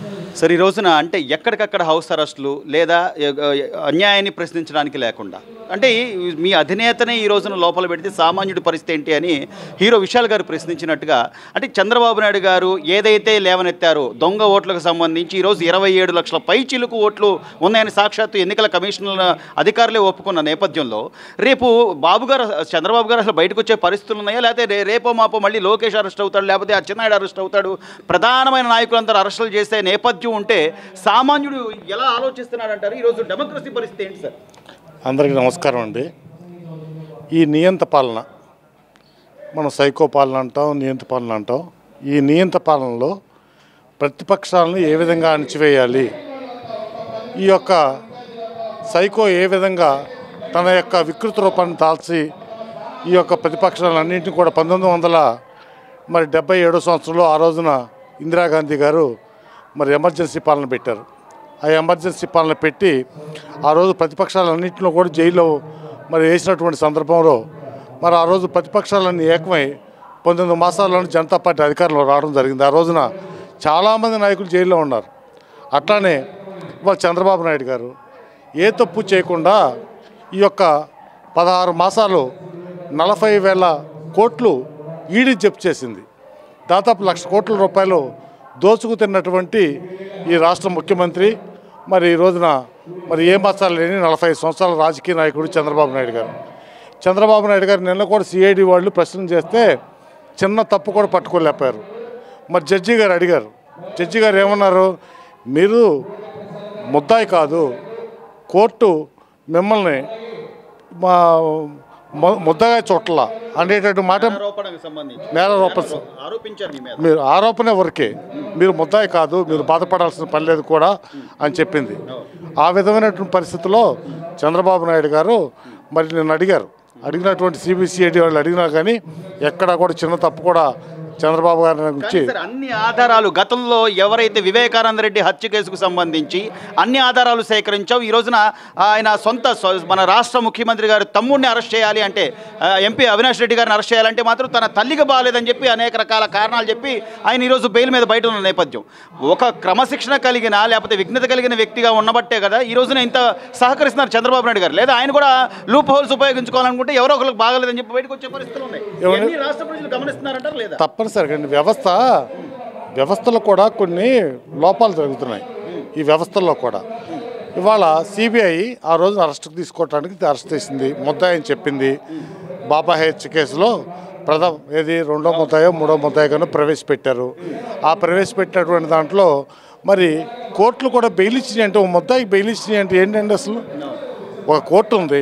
సరే ఈ రోజున అంటే ఎక్కడికక్కడ హౌస్ అరెస్టులు లేదా ఎ- ఎ- అన్యాయాన్ని ప్రశ్నించడానికి లేకుండా అంటే ఈ- మీ అధినేతనే ఈ రోజున లోపల పెడితే సామాన్యుడి పరిస్థితి ఏంటి అని హీరో విశాల్ గారు ప్రశ్నించినట్టుగా అంటే చంద్రబాబు నాయుడు గారు ఏదైతే లేవనెత్తారో దొంగ ఓట్లకు సంబంధించి ఈరోజు ఇరవై ఏడు లక్షల పై చిలుకు ఓట్లు ఉన్నాయని సాక్షాత్తు ఎన్నికల కమిషనర్ అధికారులే ఒప్పుకున్న నేపథ్యంలో రేపు బాబు గారు చంద్రబాబు గారు అసలు బయటకు వచ్చే పరిస్థితులు ఉన్నాయా లేకపోతే రే- రేపో మాపో మళ్ళీ లోకేష్ అరెస్ట్ అవుతాడు లేకపోతే అచ్చెన్నాయుడు అరెస్ట్ అవుతాడు ప్రధానమైన నాయకులందరూ అరెస్టులు చేసే నేపథ్యం ఉంటే సామాన్యుడు ఎలా ఆలోచిస్తున్నాడంటారు ఈరోజు డెమోక్రసీ పరిస్థితి ఏంటి సార్ అందరికీ నమస్కారం అండి ఈ నియంత పాలన మనం సైకో పాలన అంటాం నియంత పాలన అంటాం ఈ నియంత పాలనలో ప్రతిపక్షాలను ఏ విధంగా అణిచివేయాలి ఈ యొక్క సైకో ఏ విధంగా తన యొక్క వికృత రూపాన్ని దాల్చి ఈ యొక్క ప్రతిపక్షాలన్నింటినీ కూడా పంతొమ్మిది వందల మరి డెబ్బై ఏడో సంవత్సరంలో ఆ రోజున ఇందిరాగాంధీ గారు మరి ఎమర్జెన్సీ పాలన పెట్టారు ఆ ఎమర్జెన్సీ పాలన పెట్టి ఆ రోజు ప్రతిపక్షాలన్నింటిలో కూడా జైల్లో మరి వేసినటువంటి సందర్భంలో మరి ఆ రోజు ప్రతిపక్షాలన్నీ ఏకమై పంతొమ్మిది మాసాల్లోనే జనతా పార్టీ అధికారంలో రావడం జరిగింది ఆ రోజున చాలామంది నాయకులు జైల్లో ఉన్నారు అట్లానే ఇవాళ చంద్రబాబు నాయుడు గారు ఏ తప్పు చేయకుండా ఈ యొక్క పదహారు మాసాలు నలభై వేల కోట్లు ఈడీ జప్తు చేసింది దాదాపు లక్ష కోట్ల రూపాయలు దోచుకు తిన్నటువంటి ఈ రాష్ట్ర ముఖ్యమంత్రి మరి ఈ రోజున మరి ఏ మసాలు లేని నలభై ఐదు సంవత్సరాల రాజకీయ నాయకుడు చంద్రబాబు నాయుడు గారు చంద్రబాబు నాయుడు గారు నిన్న కూడా సిఐడి వాళ్ళు ప్రశ్న చేస్తే చిన్న తప్పు కూడా పట్టుకోలేకపోయారు మరి జడ్జి గారు అడిగారు జడ్జి గారు ఏమన్నారు మీరు ముద్దాయి కాదు కోర్టు మిమ్మల్ని మా ము- ముద్దగా చోట్ల అనేటటువంటి మాట ఆరోపణకు సంబంధించి నేల రూపం ఆరోపించారు మీ మీద మీరు ఆరోపణ వరకే మీరు ముద్దాయి కాదు మీరు బాధపడాల్సిన పని లేదు కూడా అని చెప్పింది ఆ విధమైనటువంటి పరిస్థితిలో చంద్రబాబు నాయుడు గారు మరి నేను అడిగారు అడిగినటువంటి సిబిసిఐడి వాళ్ళు అడిగినా కానీ ఎక్కడా కూడా చిన్న తప్పు కూడా చంద్రబాబు గారి గురించి కానీ సార్ అన్ని ఆధారాలు గతంలో ఎవరైతే వివేకానంద రెడ్డి హత్య కేసుకు సంబంధించి అన్ని ఆధారాలు సేకరించాం ఈ రోజున ఆయన సొంత స్వ- మన రాష్ట్ర ముఖ్యమంత్రి గారు తమ్ముడిని అరెస్ట్ చేయాలి అంటే ఆ, ఎంపీ అవినాష్ రెడ్డి గారిని అరెస్ట్ చేయాలంటే మాత్రం తన తల్లికి బాగాలేదని చెప్పి అనేక రకాల కారణాలు చెప్పి ఆయన ఈరోజు బెయిల్ మీద బయట ఉన్న నేపథ్యం ఒక క్రమశిక్షణ కలిగిన లేకపోతే విఘ్నత కలిగిన వ్యక్తిగా ఉన్నబట్టే కదా ఈ రోజున ఇంత సహకరిస్తున్నారు చంద్రబాబు నాయుడు గారు లేదా ఆయన కూడా లూప్ హోల్స్ ఉపయోగించుకోవాలనుకుంటే ఎవరో ఒకరికి బాగాలేదని చెప్పి బయటకు వచ్చే పరిస్థితులు ఉన్నాయి ఏమండి? ఇవన్నీ రాష్ట్ర ప్రజలు గమనిస్తున్నారంటారు లేదా తప్పనిసరిగా అండి వ్యవస్థ వ్యవస్థలో కూడా కొన్ని లోపాలు జరుగుతున్నాయి ఈ వ్యవస్థల్లో కూడా ఇవాళ సిబిఐ ఆ రోజున అరెస్ట్కి తీసుకోవడానికి అరెస్ట్ చేసింది ముద్దాయి అని చెప్పింది బాబా హెచ్ కేసులో ప్రథమ ఏది రెండో ముద్దాయో మూడో ముద్దాయో కానీ ప్రవేశపెట్టారు ఆ ప్రవేశపెట్టినటువంటి దాంట్లో మరి కోర్టులు కూడా బెయిల్ ఇచ్చినాయి అంటే ఒక ముద్దాయికి బెయిల్ ఇచ్చినాయి అంటే ఏంటండి అసలు ఒక కోర్టు ఉంది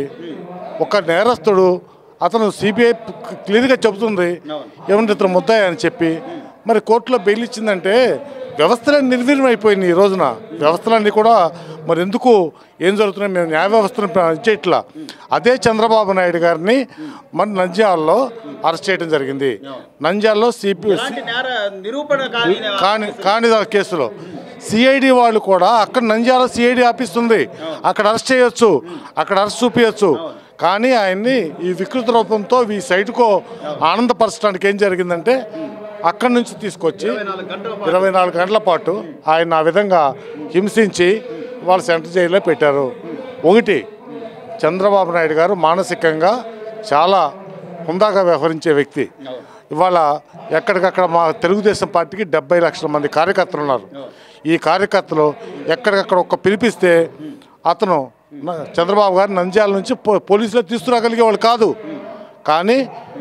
ఒక నేరస్తుడు అతను సిబిఐ క్లియర్గా చెబుతుంది ఏమంటే ఇతను ముద్దాయి అని చెప్పి మరి కోర్టులో బెయిల్ ఇచ్చిందంటే వ్యవస్థలన్నీ నిర్వీర్యం అయిపోయింది ఈ రోజున వ్యవస్థలన్నీ కూడా మరి ఎందుకు ఏం జరుగుతున్నాయి మేము న్యాయ వ్యవస్థను చేయట్లా అదే చంద్రబాబు నాయుడు గారిని మన నంద్యాలలో అరెస్ట్ చేయడం జరిగింది నంద్యాలలో సిపి ఇలాంటి నేర నిరూపణ కాని కాని కాని దా కేసులో సిఐడి వాళ్ళు కూడా అక్కడ నంద్యాల సిఐడి ఆఫీస్ ఉంది అక్కడ అరెస్ట్ చేయొచ్చు అక్కడ అరెస్ట్ చూపించచ్చు కానీ ఆయన్ని ఈ వికృత రూపంతో ఈ సైట్కో ఆనందపరచడానికి ఏం జరిగిందంటే అక్కడి నుంచి తీసుకొచ్చి ఇరవై నాలుగు గంటల పాటు ఆయన ఆ విధంగా హింసించి వాళ్ళ సెంట్రల్ జైల్లో పెట్టారు ఒకటి చంద్రబాబు నాయుడు గారు మానసికంగా చాలా హుందాగా వ్యవహరించే వ్యక్తి ఇవాళ ఎక్కడికక్కడ మా తెలుగుదేశం పార్టీకి డెబ్బై లక్షల మంది కార్యకర్తలు ఉన్నారు ఈ కార్యకర్తలు ఎక్కడికక్కడ ఒక్క పిలిపిస్తే అతను న- చంద్రబాబు గారు నంద్యాల నుంచి పో- పోలీసులో తీసుకురాగలిగేవాళ్ళు కాదు కానీ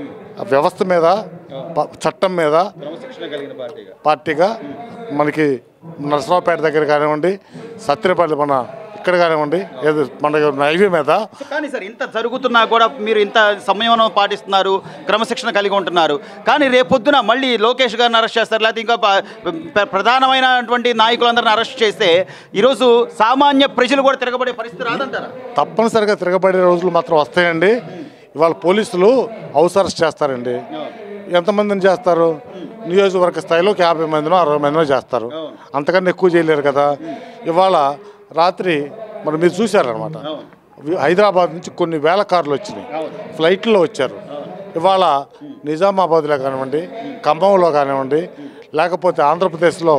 ఆ వ్యవస్థ మీద ప- చట్టం మీద క్రమశిక్షణ కలిగిన పార్టీగా పార్టీగా మనకి నరసరావుపేట దగ్గర కానివ్వండి సత్యనపల్లి మన ఇక్కడ కానివ్వండి ఏదో మన హైవే మీద కానీ సార్ ఇంత జరుగుతున్నా కూడా మీరు ఇంత సంయమనం పాటిస్తున్నారు క్రమశిక్షణ కలిగి ఉంటున్నారు కానీ రేపొద్దున మళ్ళీ లోకేష్ గారిని అరెస్ట్ చేస్తారు లేకపోతే ఇంకా ప- ప్ర- ప్రధానమైనటువంటి నాయకులందరిని అరెస్ట్ చేస్తే ఈరోజు సామాన్య ప్రజలు కూడా తిరగబడే పరిస్థితి రాదంటారా తప్పనిసరిగా తిరగబడే రోజులు మాత్రం వస్తాయండి ఇవాళ పోలీసులు హౌస్ అరెస్ట్ చేస్తారండి ఎంతమందిని చేస్తారు నియోజకవర్గ స్థాయిలో ఒక యాభై మందినో అరవై మందినో చేస్తారు అంతకన్నా ఎక్కువ చేయలేరు కదా ఇవాళ రాత్రి మరి మీరు చూశారనమాట హైదరాబాద్ నుంచి కొన్ని వేల కార్లు వచ్చినాయి ఫ్లైట్లో వచ్చారు ఇవాళ నిజామాబాద్లో కానివ్వండి ఖమ్మంలో కానివ్వండి లేకపోతే ఆంధ్రప్రదేశ్లో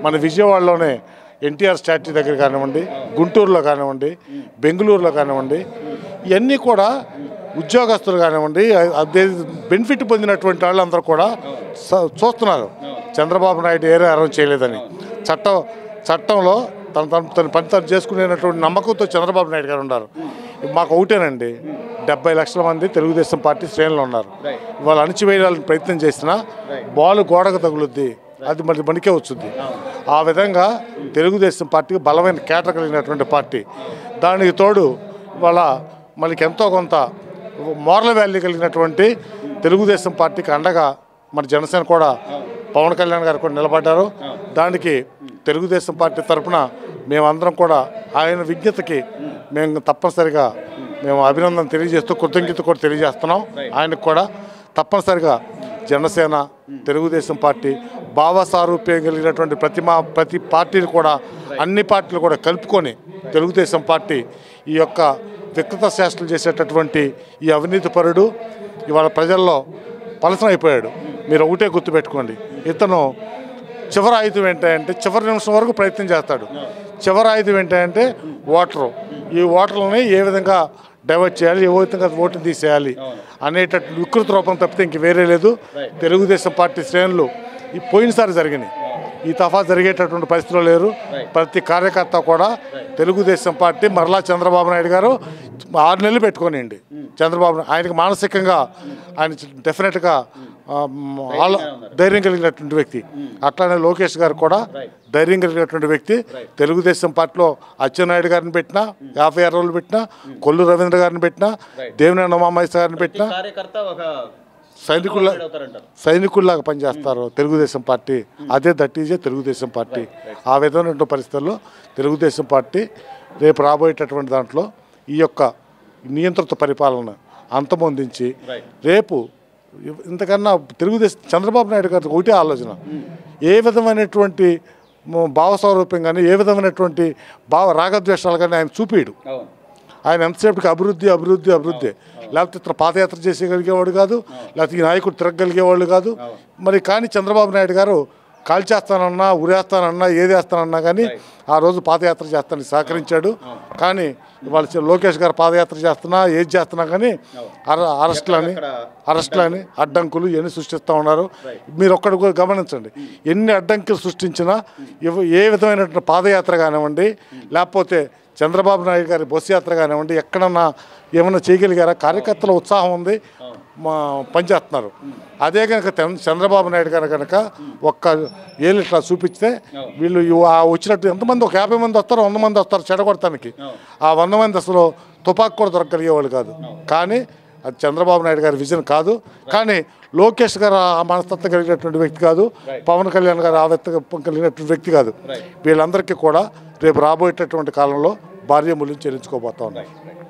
మన విజయవాడలోనే ఎన్టీఆర్ స్టాట్యూ దగ్గర కానివ్వండి గుంటూరులో కానివ్వండి బెంగళూరులో కానివ్వండి ఇవన్నీ కూడా ఉద్యోగస్తులు కానివ్వండి అదే బెనిఫిట్ పొందినటువంటి వాళ్ళందరూ కూడా స- చూస్తున్నారు చంద్రబాబు నాయుడు ఏరే అరవై చేయలేదని చట్టం చట్టంలో తన తన తన పని తను చేసుకునేటువంటి నమ్మకంతో చంద్రబాబు నాయుడు గారు ఉన్నారు మాకు ఒకటేనండి డెబ్బై లక్షల మంది తెలుగుదేశం పార్టీ శ్రేణులు ఉన్నారు వాళ్ళు అణిచివేయాలని ప్రయత్నం చేసినా బాల్ గోడకు తగులుద్ది అది మరి మనకే వచ్చింది ఆ విధంగా తెలుగుదేశం పార్టీకి బలమైన కేట కలిగినటువంటి పార్టీ దానికి తోడు వాళ్ళ మనకి ఎంతో కొంత మోరల్ వాల్యూ కలిగినటువంటి తెలుగుదేశం పార్టీకి అండగా మన జనసేన కూడా పవన్ కళ్యాణ్ గారు కూడా నిలబడ్డారు దానికి తెలుగుదేశం పార్టీ తరఫున మేమందరం కూడా ఆయన విజ్ఞతకి మేము తప్పనిసరిగా మేము అభినందన తెలియజేస్తూ కృతజ్ఞత కూడా తెలియజేస్తున్నాం ఆయనకు కూడా తప్పనిసరిగా జనసేన తెలుగుదేశం పార్టీ భావసారూప్యం కలిగినటువంటి ప్రతి మా ప్రతి పార్టీలు కూడా అన్ని పార్టీలు కూడా కలుపుకొని తెలుగుదేశం పార్టీ ఈ యొక్క వికృత శాస్త్రం చేసేటటువంటి ఈ అవినీతి పరుడు ఇవాళ ప్రజల్లో పలసం అయిపోయాడు మీరు ఒకటే గుర్తుపెట్టుకోండి ఇతను చివరి ఆయుధం ఏంటంటే చివరి నిమిషం వరకు ప్రయత్నం చేస్తాడు చివరి ఆయుధం ఏంటంటే ఓటరు ఈ ఓటర్లని ఏ విధంగా డైవర్ట్ చేయాలి ఏ విధంగా ఓటుని తీసేయాలి అనేటటువంటి వికృత రూపం తప్పితే ఇంక వేరే లేదు తెలుగుదేశం పార్టీ శ్రేణులు ఈ పోయినసారి జరిగినాయి ఈ తఫా జరిగేటటువంటి పరిస్థితులు లేరు ప్రతి కార్యకర్త కూడా తెలుగుదేశం పార్టీ మరలా చంద్రబాబు నాయుడు గారు ఆరు నెలలు పెట్టుకోనిండి చంద్రబాబు నాయుడు- ఆయనకి మానసికంగా ఆయన డెఫినెట్గా ఆ, మ్, ఆలో ధైర్యం కలిగినటువంటి వ్యక్తి అట్లానే లోకేష్ గారు కూడా ధైర్యం కలిగినటువంటి వ్యక్తి తెలుగుదేశం పార్టీలో అచ్చెన్నాయుడు గారిని పెట్టినా యాభై ఆరు రోజులు పెట్టినా కొల్లు రవీంద్ర గారిని పెట్టినా దేవినేని ఉమామహేశ్వర గారిని పెట్టినా కార్యకర్త ఒక సైనికుల అవుతారంటారు సైనికుల్లాగా పనిచేస్తారు తెలుగుదేశం పార్టీ అదే దట్టీజే తెలుగుదేశం పార్టీ ఆ విధమైన పరిస్థితుల్లో తెలుగుదేశం పార్టీ రేపు రాబోయేటటువంటి దాంట్లో ఈ యొక్క నియంత్రిత పరిపాలన అంతమొందించి రేపు ఇంతకన్నా తెలుగుదేశం చంద్రబాబు నాయుడు గారి ఒకటే ఆలోచన ఏ విధమైనటువంటి మ- భావస్వరూపం కానీ ఏ విధమైనటువంటి భావ రాగద్వేషాలు కానీ ఆయన చూపిడు అవును ఆయన ఎంతసేపటికి అభివృద్ధి అభివృద్ధి అభివృద్ధి లేకపోతే ఇతను పాదయాత్ర చేసేయగలిగేవాడు కాదు లేకపోతే ఈ నాయకుడు తిరగగలిగేవాళ్ళు కాదు మరి కానీ చంద్రబాబు నాయుడు గారు కాల్చేస్తానన్నా ఉరేస్తానన్నా ఏది వేస్తానన్నా కానీ ఆ రోజు పాదయాత్ర చేస్తానని సహకరించాడు కానీ ఇవాళ చి- లోకేష్ గారు పాదయాత్ర చేస్తున్నా ఏది చేస్తున్నా కానీ అర అరెస్టులని అరెస్టులని అడ్డంకులు ఇవన్నీ సృష్టిస్తూ ఉన్నారు మీరు ఒక్కటి కూడా గమనించండి ఎన్ని అడ్డంకులు సృష్టించినా ఇవ- ఏ విధమైనటువంటి పాదయాత్ర కానివ్వండి లేకపోతే చంద్రబాబు నాయుడు గారి బస్సు యాత్ర కానివ్వండి ఎక్కడన్నా ఏమన్నా చేయగలిగారా కార్యకర్తల ఉత్సాహం ఉంది మా పనిచేస్తున్నారు అదే కనుక చంద్ర- చంద్రబాబు నాయుడు గారు కనుక ఒక్క ఏళ్ళు ఇట్లా చూపిస్తే వీళ్ళు ఇవ్- ఆ వచ్చినట్టు ఎంతమంది ఒక యాభై మంది వస్తారు వంద మంది వస్తారు చెడగొడటానికి ఆ వంద మంది అసలు తుపాకు కూడా దొరకగలిగేవాళ్ళు కాదు కానీ అది చంద్రబాబు నాయుడు గారి విజన్ కాదు కానీ లోకేష్ గారు ఆ మనస్తత్వం కలిగినటువంటి వ్యక్తి కాదు పవన్ కళ్యాణ్ గారు ఆ వ్యక్తి కలిగినటువంటి వ్యక్తి కాదు వీళ్ళందరికీ కూడా రేపు రాబోయేటటువంటి కాలంలో భార్య మూల్యం చెల్లించుకోబోతా ఉన్నారు